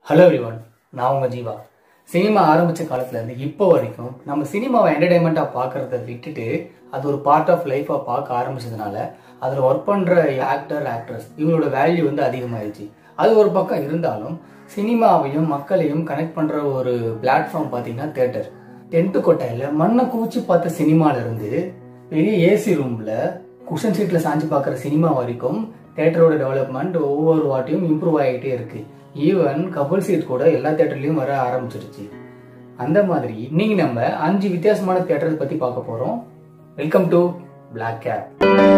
hello everyone நான் உங்கள் Jeeva cinema ஆரம்பித்த காலத்துலேருந்து இப்போ வரைக்கும் நம்ம சினிமாவை என்டர்டைன்மெண்ட்டாக பார்க்குறத விட்டுட்டு அது ஒரு பார்ட் ஆஃப் லைஃபாக பார்க்க ஆரம்பிச்சதுனால அதில் ஒர்க் பண்ணுற ஆக்டர் ஆக்ட்ரஸ் இவங்களோட வேல்யூ வந்து அதிகமாகிடுச்சு அது ஒரு பக்கம் இருந்தாலும் சினிமாவையும் மக்களையும் கனெக்ட் பண்ணுற ஒரு பிளாட்ஃபார்ம் பார்த்தீங்கன்னா தேட்டர் டென்த்து கொட்டாயில் மண்ணை குவிச்சு பார்த்த சினிமால இருந்து பெரிய ஏசி ரூமில் குஷன் சீட்டில் சாஞ்சு பார்க்குற சினிமா வரைக்கும் தேட்டரோட டெவலப்மெண்ட் ஒவ்வொரு வாட்டியும் இம்ப்ரூவ் ஆகிட்டே இருக்கு ஈவன் கபல் சீட் கூட எல்லா தேட்டர்லையும் வர ஆரம்பிச்சிருச்சு அந்த மாதிரி இன்னைக்கு நம்ம அஞ்சு வித்தியாசமான தேட்டரை பற்றி பார்க்க போகிறோம் வெல்கம் டு பிளாக் கேப்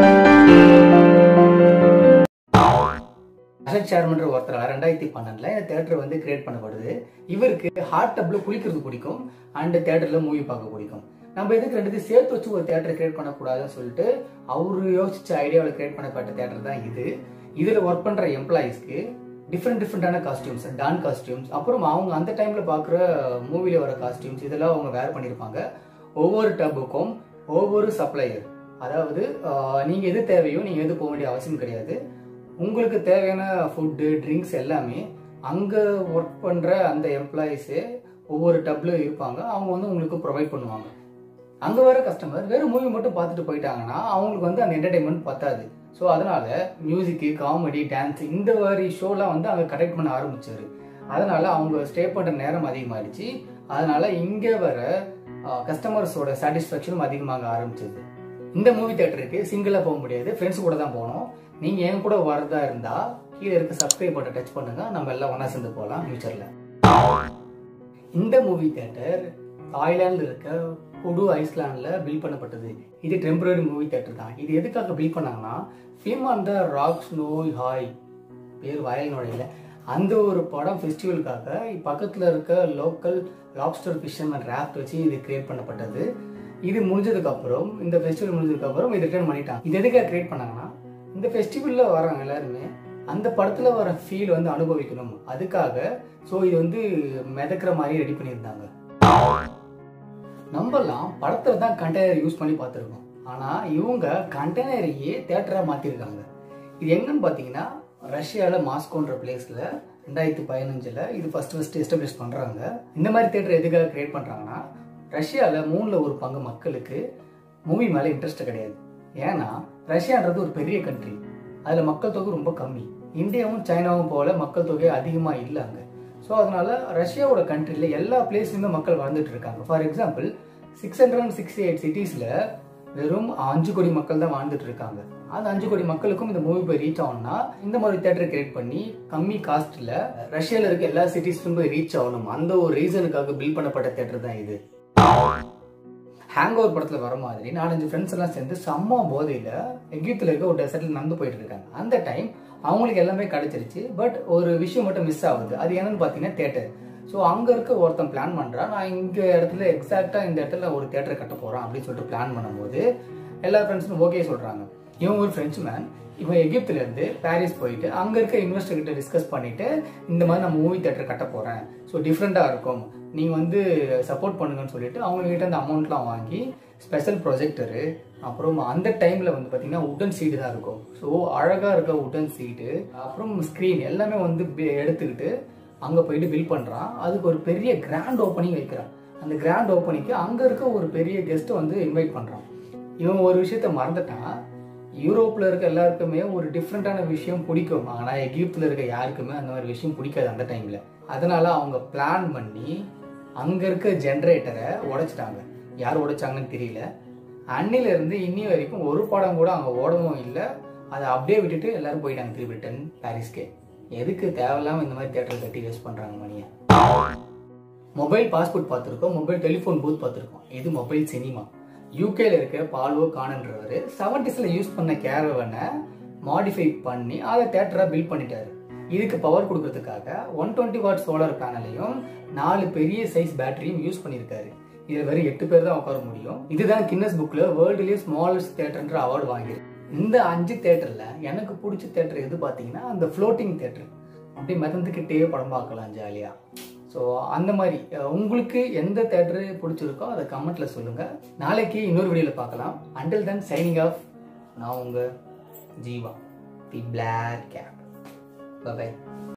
அசட் சேர்மன்ற ஒருத்தரால் ரெண்டாயிரத்தி பன்னெண்டில் இந்த தேட்டர் வந்து கிரியேட் பண்ணப்படுது இவருக்கு ஹாட் டப்பில் குளிக்கிறது பிடிக்கும் அண்ட் தேட்டரில் மூவி பார்க்க பிடிக்கும் நம்ம எதுக்கு ரெண்டுத்தையும் சேர்த்து வச்சு ஒரு தேட்டர் கிரியேட் பண்ணக்கூடாதுன்னு சொல்லிட்டு அவர் யோசிச்ச ஐடியாவில் கிரியேட் பண்ணப்பட்ட தேட்டர் தான் இது இதில் ஒர்க் பண்ணுற எம்ப்ளாயீஸ்க்கு டிஃப்ரெண்ட் டிஃப்ரெண்டான காஸ்டியூம்ஸ் டான் காஸ்டியூம்ஸ் அப்புறம் அவங்க அந்த டைமில் பார்க்குற மூவியில் வர காஸ்டியூம்ஸ் இதெல்லாம் அவங்க வேர் பண்ணியிருப்பாங்க ஒவ்வொரு டப்புக்கும் ஒவ்வொரு சப்ளையர் அதாவது நீங்கள் எது தேவையோ நீங்கள் எது போக வேண்டிய அவசியம் கிடையாது உங்களுக்கு தேவையான ஃபுட்டு ட்ரிங்க்ஸ் எல்லாமே அங்கே ஒர்க் பண்ணுற அந்த எம்ப்ளாயீஸே ஒவ்வொரு டப்பில் இருப்பாங்க அவங்க வந்து உங்களுக்கு ப்ரொவைட் பண்ணுவாங்க அங்கே வர கஸ்டமர் வெறும் மூவி மட்டும் பார்த்துட்டு போயிட்டாங்கன்னா அவங்களுக்கு வந்து அந்த என்டர்டைன்மெண்ட் பத்தாது ஸோ அதனால மியூசிக்கு காமெடி டான்ஸ் இந்த மாதிரி ஷோலாம் வந்து அங்கே கனெக்ட் பண்ண ஆரம்பிச்சாரு அதனால அவங்க ஸ்டே பண்ணுற நேரம் அதிகமாகிடுச்சு அதனால இங்கே வர கஸ்டமர்ஸோட சாட்டிஸ்ஃபேக்ஷனும் அதிகமாக ஆரம்பிச்சது இந்த மூவி தேட்டருக்கு சிங்கிளாக போக முடியாது ஃப்ரெண்ட்ஸ் கூட தான் போகணும் நீங்கள் என் கூட வரதா இருந்தால் கீழே இருக்க சப்ஸ்கிரைப் பட்டை டச் பண்ணுங்க நம்ம எல்லாம் ஒன்றா சேர்ந்து போகலாம் ஃபியூச்சரில் இந்த மூவி தேட்டர் தாய்லாந்து இருக்க புடு ஐஸ்லாண்டில் பில்ட் பண்ணப்பட்டது இது டெம்பரரி மூவி தேட்டர் தான் இது எதுக்காக பில்ட் பண்ணாங்கன்னா ஃபிலிம் அந்த ராக் ஸ்னோ ஹாய் பேர் வயல் நுழையில அந்த ஒரு படம் ஃபெஸ்டிவலுக்காக பக்கத்தில் இருக்க local lobster fishing and raft வச்சு இது கிரியேட் பண்ணப்பட்டது இது முடிஞ்சதுக்கப்புறம் இந்த ஃபெஸ்டிவல் முடிஞ்சதுக்கப்புறம் இது ரிட்டர்ன் பண்ணிட்டாங்க இது எதுக்காக கிரியேட் பண்ணாங்கன்னா இந்த ஃபெஸ்டிவலில் வரவங்க எல்லாருமே அந்த படத்தில் வர ஃபீல் வந்து அனுபவிக்கணும் அதுக்காக ஸோ இது வந்து மிதக்கிற மாதிரி ரெடி பண்ணியிருந்தாங்க நம்மலாம் படத்தில் தான் கண்டெய்னர் யூஸ் பண்ணி பார்த்துருக்கோம் ஆனால் இவங்க கண்டெய்னரையே தேட்டராக மாற்றிருக்காங்க இது எங்கன்னு பார்த்தீங்கன்னா ரஷ்யாவில் மாஸ்கோன்ற பிளேஸில் ரெண்டாயிரத்தி பதினஞ்சில் இது ஃபஸ்ட் ஃபஸ்ட்டு எஸ்டாப்ளிஷ் பண்ணுறாங்க இந்த மாதிரி தேட்டர் எதுக்காக கிரியேட் பண்ணுறாங்கன்னா ரஷ்யாவில் மூணில் ஒரு பங்கு மக்களுக்கு மூவி மேலே இன்ட்ரெஸ்ட் கிடையாது ஏன்னா ரஷ்யான்றது ஒரு பெரிய கண்ட்ரி அதில் மக்கள் தொகை ரொம்ப கம்மி இந்தியாவும் சைனாவும் போல மக்கள் தொகை அதிகமாக இல்லை அங்கே ஸோ அதனால ரஷ்யாவோட கண்ட்ரியில் எல்லா பிளேஸ்லையுமே மக்கள் வாழ்ந்துட்டு இருக்காங்க for example six hundred and sixty eight சிட்டிஸில் வெறும் அஞ்சு கோடி மக்கள் தான் வாழ்ந்துட்டு இருக்காங்க அந்த அஞ்சு கோடி மக்களுக்கும் இந்த மூவி போய் ரீச் ஆகணும்னா இந்த மாதிரி தேட்டர் கிரியேட் பண்ணி கம்மி காஸ்ட்ல ரஷ்யாவில் இருக்க எல்லா சிட்டிஸ்லும் போய் ரீச் ஆகணும் அந்த ஒரு ரீசனுக்காக பில்ட் பண்ணப்பட்ட தேட்டர் தான் இது ஹேங் ஓவர் படத்தில் வர மாதிரி நாலஞ்சு ஃப்ரெண்ட்ஸ் எல்லாம் சேர்ந்து செம்ம போதையில் எகிப்தில் இருக்க ஒரு டெசர்ட்டில் நடந்து போயிட்டு இருக்காங்க அந்த டைம் அவங்களுக்கு எல்லாமே கிடைச்சிருச்சு பட் ஒரு விஷயம் மட்டும் மிஸ் ஆகுது அது என்னன்னு பார்த்தீங்கன்னா தேட்டர் ஸோ அங்கே இருக்க ஒருத்தன் பிளான் பண்ணுறான் நான் இங்கே இடத்துல எக்ஸாக்டாக இந்த இடத்துல ஒரு தேட்டர் கட்ட போகிறேன் அப்படின்னு சொல்லிட்டு பிளான் பண்ணும்போது எல்லா ஃப்ரெண்ட்ஸும் ஓகே சொல்கிறாங்க இவன் ஒரு ஃப்ரெண்ட்ஸ் மேன் இவன் எகிப்துலேருந்து பாரிஸ் போயிட்டு அங்கே இருக்க இன்வெஸ்டர் கிட்ட டிஸ்கஸ் பண்ணிட்டு இந்த மாதிரி நான் மூவி தேட்டர் கட்ட போகிறேன் ஸோ டிஃப்ரெண்ட்டாக இருக்கும் நீங்கள் வந்து சப்போர்ட் பண்ணுங்கன்னு சொல்லிட்டு அவங்ககிட்ட அந்த அமௌண்ட்லாம் வாங்கி ஸ்பெஷல் ப்ரொஜெக்டரு அப்புறம் அந்த டைமில் வந்து பார்த்தீங்கன்னா உட்டன் சீட்டு தான் இருக்கும் ஸோ அழகாக இருக்க உட்டன் சீட்டு அப்புறம் ஸ்க்ரீன் எல்லாமே வந்து எடுத்துக்கிட்டு அங்கே போயிட்டு பில் பண்ணுறான் அதுக்கு ஒரு பெரிய கிராண்ட் ஓப்பனிங் வைக்கிறான் அந்த கிராண்ட் ஓப்பனிங்க்கு அங்கே இருக்க ஒரு பெரிய கெஸ்ட்டை வந்து இன்வைட் பண்ணுறான் இவன் ஒரு விஷயத்த மறந்துட்டான் யூரோப்பில் இருக்க எல்லாருக்குமே ஒரு டிஃப்ரெண்ட்டான விஷயம் பிடிக்கும் ஆனால் எகிப்தில் இருக்க யாருக்குமே அந்த மாதிரி விஷயம் பிடிக்காது அந்த டைமில் அதனால் அவங்க பிளான் பண்ணி அங்கே இருக்க ஜென்ரேட்டரை உடைச்சிட்டாங்க யார் உடைச்சாங்கன்னு தெரியல அன்னிலேருந்து இன்னி வரைக்கும் ஒரு படம் கூட அங்கே ஓடவும் இல்லை அதை அப்படியே விட்டுட்டு எல்லாரும் போயிட்டாங்க திருப்பி ரிட்டன் பாரிஸ்க்கே எதுக்கு தேவையில்லாமல் இந்த மாதிரி தேட்டர் கட்டி வேஸ்ட் பண்ணுறாங்க மணியை மொபைல் பாஸ்போர்ட் பார்த்துருக்கோம் மொபைல் டெலிஃபோன் பூத் பார்த்துருக்கோம் இது மொபைல் சினிமா யூகேல இருக்க பால்வோ கானன்றவர் செவன்டிஸில் யூஸ் பண்ண கேரவனை மாடிஃபை பண்ணி அதை தேட்டராக பில்ட் பண்ணிட்டாரு இதுக்கு பவர் கொடுக்கறதுக்காக ஒன் டுவெண்ட்டி வாட் சோலார் பேனலையும் நாலு பெரிய சைஸ் பேட்டரியும் யூஸ் பண்ணியிருக்காரு இதில் வெறும் எட்டு பேர் தான் உட்கார முடியும் இதுதான் கின்னஸ் புக்கில் வேர்ல்டுலேயே ஸ்மாலஸ்ட் தேட்டர்ன்ற அவார்டு வாங்கியிருக்கு இந்த அஞ்சு தேட்டரில் எனக்கு பிடிச்ச தேட்டர் எது பார்த்தீங்கன்னா அந்த ஃப்ளோட்டிங் தேட்டர் அப்படியே மிதந்துக்கிட்டே படம் பார்க்கலாம் ஜாலியாக ஸோ அந்த மாதிரி உங்களுக்கு எந்த தேட்டரு பிடிச்சிருக்கோ அதை கமெண்ட்டில் சொல்லுங்கள் நாளைக்கு இன்னொரு வீடியோவில் பார்க்கலாம் அண்டில் தென் சைனிங் ஆஃப் நான் உங்கள் Jeeva the black cap by